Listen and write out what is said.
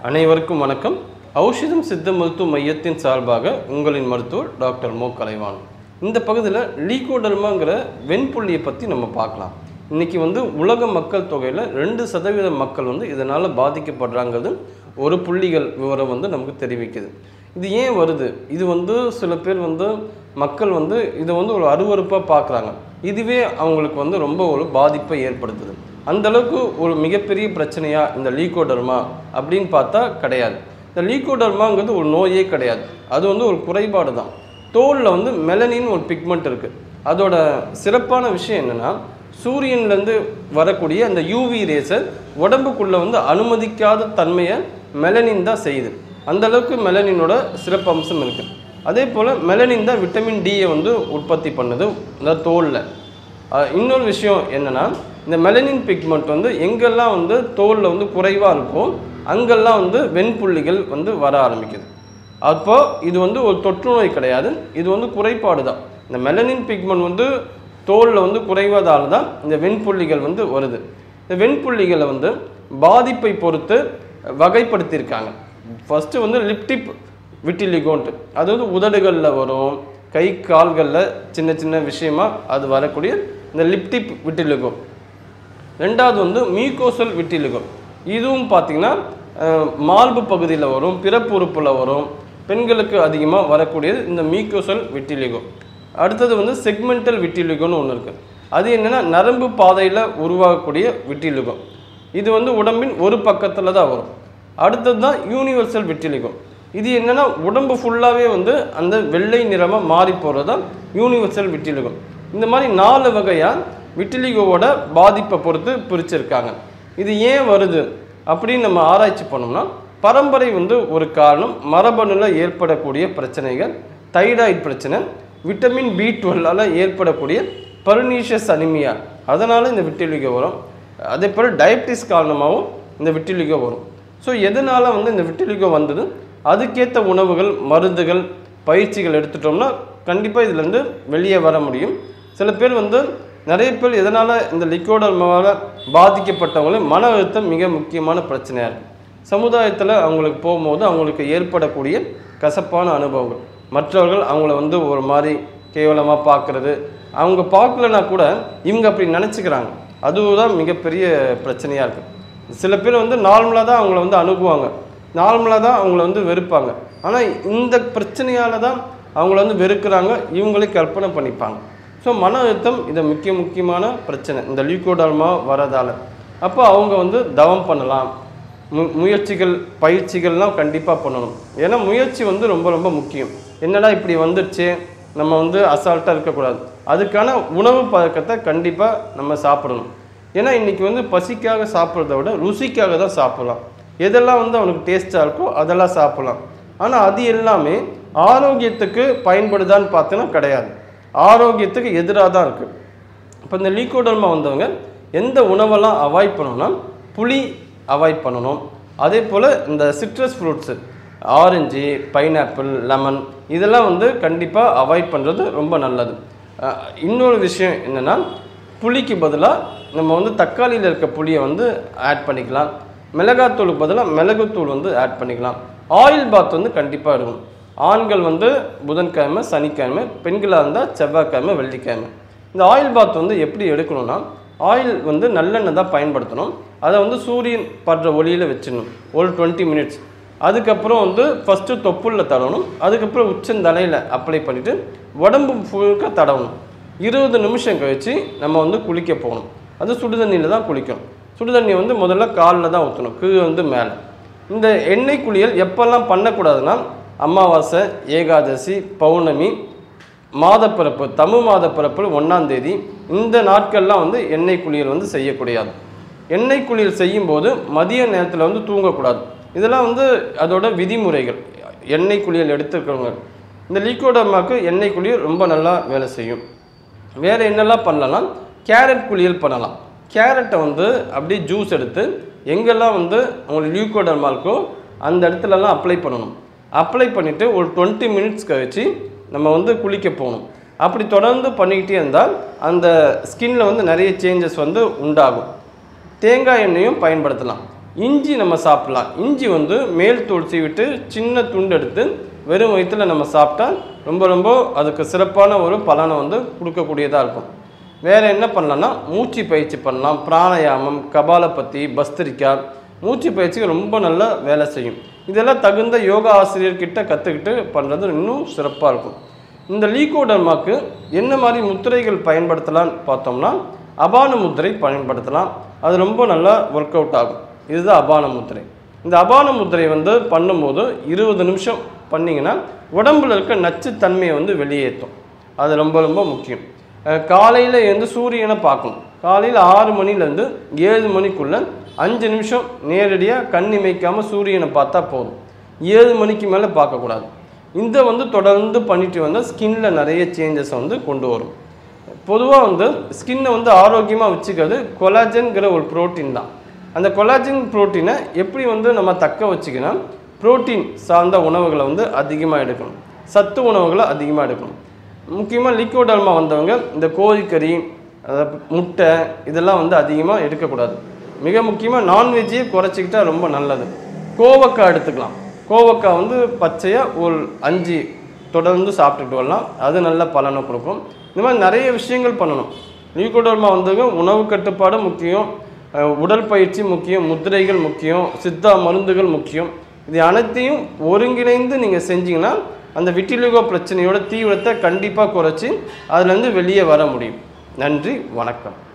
அனைவருக்கும் வணக்கம் ஔஷதம் சித்த மருத்துவ மையத்தின் சார்பாக உங்களின் மருத்துவர் டாக்டர் மோ கலைவான் இந்த பகுதியில் லீகோடர்மாங்கிற வெண்புள்ளியை பற்றி நம்ம பார்க்கலாம் இன்னைக்கு வந்து உலக மக்கள் தொகையில் ரெண்டு சதவீத மக்கள் வந்து இதனால் பாதிக்கப்படுறாங்கிறது ஒரு புள்ளிகள் விவரம் வந்து நமக்கு தெரிவிக்குது இது ஏன் வருது இது வந்து சில பேர் வந்து மக்கள் வந்து இதை வந்து ஒரு அருவருப்பாக பார்க்குறாங்க இதுவே அவங்களுக்கு வந்து ரொம்ப ஒரு பாதிப்பை ஏற்படுத்துது அந்த அளவுக்கு ஒரு மிகப்பெரிய பிரச்சனையா இந்த லீகோடர்மா அப்படின்னு பார்த்தா கிடையாது இந்த லீகோடர்மாங்கிறது ஒரு நோயே கிடையாது அது வந்து ஒரு குறைபாடு தான் தோலில் வந்து மெலனின் ஒரு பிக்மெண்ட் இருக்குது அதோட சிறப்பான விஷயம் என்னென்னா சூரியன்லேருந்து வரக்கூடிய அந்த யூவி ரேஸை உடம்புக்குள்ளே வந்து அனுமதிக்காத தன்மையை மெலனின் தான் செய்யுது அந்த அளவுக்கு மெலனினோட சிறப்பு அம்சம் இருக்குது அதே போல் மெலனின் தான் விட்டமின் டியை வந்து உற்பத்தி பண்ணுது இந்த தோலில் அஹ் இன்னொரு விஷயம் என்னென்னா இந்த மெலனின் பிக்மெண்ட் வந்து எங்கெல்லாம் வந்து தோலில் வந்து குறைவாக இருக்கோ அங்கெல்லாம் வந்து வெண்புள்ளிகள் வந்து வர ஆரம்பிக்குது அப்போ இது வந்து ஒரு தொற்று நோய் கிடையாது இது வந்து குறைபாடு தான் இந்த மெலனின் பிக்மெண்ட் வந்து தோலில் வந்து குறைவதால் தான் இந்த வெண்புள்ளிகள் வந்து வருது இந்த வெண்புள்ளிகளை வந்து பாதிப்பை பொறுத்து வகைப்படுத்தியிருக்காங்க ஃபஸ்ட்டு வந்து லிப்டிப் விட்டிலிகோன்ட்டு அது வந்து உதடுகளில் வரும் கை கால்களில் சின்ன சின்ன விஷயமா அது வரக்கூடிய இந்த லிப்டிப் விட்டிலிகோ ரெண்டாவது வந்து மியூகோசல் விட்டிலிகோ இதுவும் பார்த்தீங்கன்னா அஹ், மார்பு பகுதியில் வரும் பிறப்பு உறுப்புல வரும் பெண்களுக்கு அதிகமாக வரக்கூடியது இந்த மியூகோசல் விட்டிலிகோ அடுத்தது வந்து செக்மெண்டல் விட்டிலிகோன்னு ஒன்று இருக்குது அது என்னென்னா நரம்பு பாதையில் உருவாகக்கூடிய விட்டிலிகோ இது வந்து உடம்பின் ஒரு பக்கத்தில் தான் வரும் அடுத்தது தான் யூனிவர்சல் விட்டிலிகோ இது என்னென்னா உடம்பு ஃபுல்லாகவே வந்து அந்த வெள்ளை நிறமாக மாறி போகிறது தான் யூனிவர்சல் விட்டிலிகோ இந்த மாதிரி நாலு வகையாக விட்டிலிகோவோட பாதிப்பை பொறுத்து பிரிச்சிருக்காங்க இது ஏன் வருது அப்படின்னு நம்ம ஆராய்ச்சி பண்ணோம்னா பரம்பரை வந்து ஒரு காரணம் மரபணுல ஏற்படக்கூடிய பிரச்சனைகள் தைராய்டு பிரச்சனை விட்டமின் பி டுவெல்லால் ஏற்படக்கூடிய பர்னீஷியஸ் அனிமியா அதனால் இந்த விட்டிலிகோ வரும் அதே போல் டயபிட்டிஸ் காரணமாகவும் இந்த விட்டிலிகோ வரும் ஸோ எதனால் வந்து இந்த விட்டிலிகோ வந்தது அதுக்கேற்ற உணவுகள் மருந்துகள் பயிற்சிகள் எடுத்துட்டோம்னா கண்டிப்பாக இதுலேருந்து வெளியே வர முடியும் சில பேர் வந்து நிறைய பேர் எதனால் இந்த லிக்விடர்மாவால் பாதிக்கப்பட்டவங்களே மன அழுத்தம் மிக முக்கியமான பிரச்சனையாக இருக்குது சமுதாயத்தில் அவங்களுக்கு போகும்போது அவங்களுக்கு ஏற்படக்கூடிய கசப்பான அனுபவங்கள் மற்றவர்கள் அவங்கள வந்து ஒரு மாதிரி கேவலமாக பார்க்குறது அவங்க பார்க்கலனா கூட இவங்க அப்படி நினச்சிக்கிறாங்க அதுதான் மிகப்பெரிய பிரச்சனையாக இருக்குது சில பேர் வந்து நார்மலாக தான் அவங்கள வந்து அணுகுவாங்க நார்மலாக தான் அவங்கள வந்து வெறுப்பாங்க ஆனால் இந்த பிரச்சனையால் தான் அவங்கள வந்து வெறுக்கிறாங்க இவங்களே கற்பனை பண்ணிப்பாங்க ஸோ மன அழுத்தம் இது முக்கிய முக்கியமான பிரச்சனை இந்த லியூகோடால்மா வரதால் அப்போ அவங்க வந்து தவம் பண்ணலாம் மு முயற்சிகள் பயிற்சிகள்லாம் கண்டிப்பாக பண்ணணும் ஏன்னா முயற்சி வந்து ரொம்ப ரொம்ப முக்கியம் என்னடா இப்படி வந்துடுச்சு நம்ம வந்து அசால்ட்டாக இருக்கக்கூடாது அதுக்கான உணவு பழக்கத்தை கண்டிப்பாக நம்ம சாப்பிடணும் ஏன்னா இன்றைக்கி வந்து பசிக்காக சாப்பிட்றத விட ருசிக்காக தான் சாப்பிடலாம் எதெல்லாம் வந்து அவனுக்கு டேஸ்ட்டாக இருக்கோ அதெல்லாம் சாப்பிடலாம் ஆனால் அது எல்லாமே ஆரோக்கியத்துக்கு பயன்படுதான்னு பார்த்தோன்னா கிடையாது ஆரோக்கியத்துக்கு எதிராக தான் இருக்குது இப்போ இந்த லீகோடர்மா வந்தவங்க எந்த உணவெல்லாம் அவாய்ட் பண்ணணும்னா புளி அவாய்ட் பண்ணணும் அதே போல் இந்த citrus fruits orange pineapple lemon இதெல்லாம் வந்து கண்டிப்பாக அவாய்ட் பண்ணுறது ரொம்ப நல்லது அஹ் இன்னொரு விஷயம் என்னென்னா புளிக்கு பதிலாக நம்ம வந்து தக்காளியில் இருக்க புளியை வந்து ஆட் பண்ணிக்கலாம் மிளகாத்தூளுக்கு பதிலாக மிளகுத்தூள் வந்து ஆட் பண்ணிக்கலாம் ஆயில் பாத் வந்து கண்டிப்பாக இருக்கும் ஆண்கள் வந்து புதன்கிழமை சனிக்கிழமை பெண்களாக இருந்தால் செவ்வாய்க்கிழமை வெள்ளிக்கிழமை இந்த ஆயில் பாத் வந்து எப்படி எடுக்கணும்னா ஆயில் வந்து நல்லெண்ணெய் தான் பயன்படுத்தணும் அதை வந்து சூரியன் படுற ஒளியில் வச்சிடணும் ஒரு டுவெண்ட்டி மினிட்ஸ் அதுக்கப்புறம் வந்து ஃபஸ்ட்டு தொப்புள்ள தடவணும் அதுக்கப்புறம் உச்சந்தலையில் அப்ளை பண்ணிவிட்டு உடம்பு ஃபுல்காக தடவணும் இருபது நிமிஷம் கழித்து நம்ம வந்து குளிக்க போகணும் அது சுடுதண்ணியில் தான் குளிக்கணும் சுடுதண்ணி வந்து முதல்ல காலில் தான் ஊற்றணும் கீழே வந்து மேலே இந்த எண்ணெய் குளியல் எப்பெல்லாம் பண்ணக்கூடாதுன்னா அமாவாசை ஏகாதசி பௌர்ணமி மாதப்பிறப்பு தமிழ் மாதப்பிறப்பு ஒன்றாம் தேதி இந்த நாட்கள்லாம் வந்து எண்ணெய் குளியல் வந்து செய்யக்கூடாது எண்ணெய் குளியல் செய்யும்போது மதிய நேரத்தில் வந்து தூங்கக்கூடாது இதெல்லாம் வந்து அதோட விதிமுறைகள் எண்ணெய் குளியல் எடுத்துக்கிறவங்க இந்த லிக்விடமாக்கு எண்ணெய் குளியல் ரொம்ப நல்லா வேலை செய்யும் வேறு என்னெல்லாம் பண்ணலாம்னா கேரட் குளியல் பண்ணலாம் கேரட்டை வந்து அப்படியே ஜூஸ் எடுத்து எங்கெல்லாம் வந்து உங்களுக்கு லியூகோடர்மா இருக்கோ அந்த இடத்துலலாம் அப்ளை பண்ணணும் அப்ளை பண்ணிவிட்டு ஒரு டுவெண்ட்டி மினிட்ஸ் கழிச்சு நம்ம வந்து குளிக்க போகணும் அப்படி தொடர்ந்து பண்ணிக்கிட்டே இருந்தால் அந்த ஸ்கின்ல வந்து நிறைய சேஞ்சஸ் வந்து உண்டாகும் தேங்காய் எண்ணெயும் பயன்படுத்தலாம் இஞ்சி நம்ம சாப்பிடலாம் இஞ்சி வந்து மேல் தோல் சீவிட்டு சின்ன துண்டு எடுத்து வெறும் வயிற்றில் நம்ம சாப்பிட்டா ரொம்ப ரொம்ப அதுக்கு சிறப்பான ஒரு பலனை வந்து கொடுக்கக்கூடியதாக இருக்கும் வேறு என்ன பண்ணலாம்னா மூச்சு பயிற்சி பண்ணலாம் பிராணாயாமம் கபாலபதி பஸ்திரிக்கா மூச்சு பயிற்சிக்கு ரொம்ப நல்லா வேலை செய்யும் இதெல்லாம் தகுந்த யோகா ஆசிரியர்கிட்ட கற்றுக்கிட்டு பண்ணுறது இன்னும் சிறப்பாக இருக்கும் இந்த லீகோடர்மாக்கு என்ன மாதிரி முத்திரைகள் பயன்படுத்தலாம்னு பார்த்தோம்னா அபான முத்திரை பயன்படுத்தலாம் அது ரொம்ப நல்லா ஒர்க் அவுட் ஆகும் இதுதான் அபான முத்திரை இந்த அபான முத்திரை வந்து பண்ணும்போது இருபது நிமிஷம் பண்ணிங்கன்னா உடம்புல இருக்க நச்சுத்தன்மையை வந்து வெளியேற்றும் அது ரொம்ப ரொம்ப முக்கியம் காலையில் எழுந்து சூரியனை பார்க்கணும் காலையில் ஆறு மணிலேருந்து ஏழு மணிக்குள்ளே அஞ்சு நிமிஷம் நேரடியாக கண் இமைக்காமல் சூரியனை பார்த்தா போதும் ஏழு மணிக்கு மேலே பார்க்கக்கூடாது இந்த வந்து தொடர்ந்து பண்ணிட்டு வந்தால் ஸ்கின்ல நிறைய சேஞ்சஸ் வந்து கொண்டு வரும் பொதுவாக வந்து ஸ்கின்னை வந்து ஆரோக்கியமாக வச்சுக்கிறது கொலாஜன்கிற ஒரு புரோட்டீன் தான் அந்த கொலாஜன் புரோட்டீனை எப்படி வந்து நம்ம தக்க வச்சுக்கணும் புரோட்டீன் சார்ந்த உணவுகளை வந்து அதிகமாக எடுக்கணும் சத்து உணவுகளை அதிகமாக எடுக்கணும் முக்கியமாக லிக்விடல்மா வந்தவங்க இந்த கோழிக்கறி அதாவது முட்டை இதெல்லாம் வந்து அதிகமாக எடுக்கக்கூடாது மிக முக்கியமாக நான்வெஜ்ஜையே குறைச்சிக்கிட்டா ரொம்ப நல்லது கோவக்காய் எடுத்துக்கலாம் கோவக்காய் வந்து பச்சையாக ஒரு அஞ்சு தொடர்ந்து சாப்பிட்டுட்டு வரலாம் அது நல்ல பலனை கொடுக்கும் இந்த மாதிரி நிறைய விஷயங்கள் பண்ணணும் நியூகோடர்மா வந்தவங்க உணவு கட்டுப்பாடு முக்கியம் அஹ் உடல் பயிற்சி முக்கியம் முத்திரைகள் முக்கியம் சித்தா மருந்துகள் முக்கியம் இது அனைத்தையும் ஒருங்கிணைந்து நீங்கள் செஞ்சீங்கன்னா அந்த விட்டிலிகோ பிரச்சனையோட தீவிரத்தை கண்டிப்பாக குறைச்சி அதுலேருந்து வெளியே வர முடியும் நன்றி வணக்கம்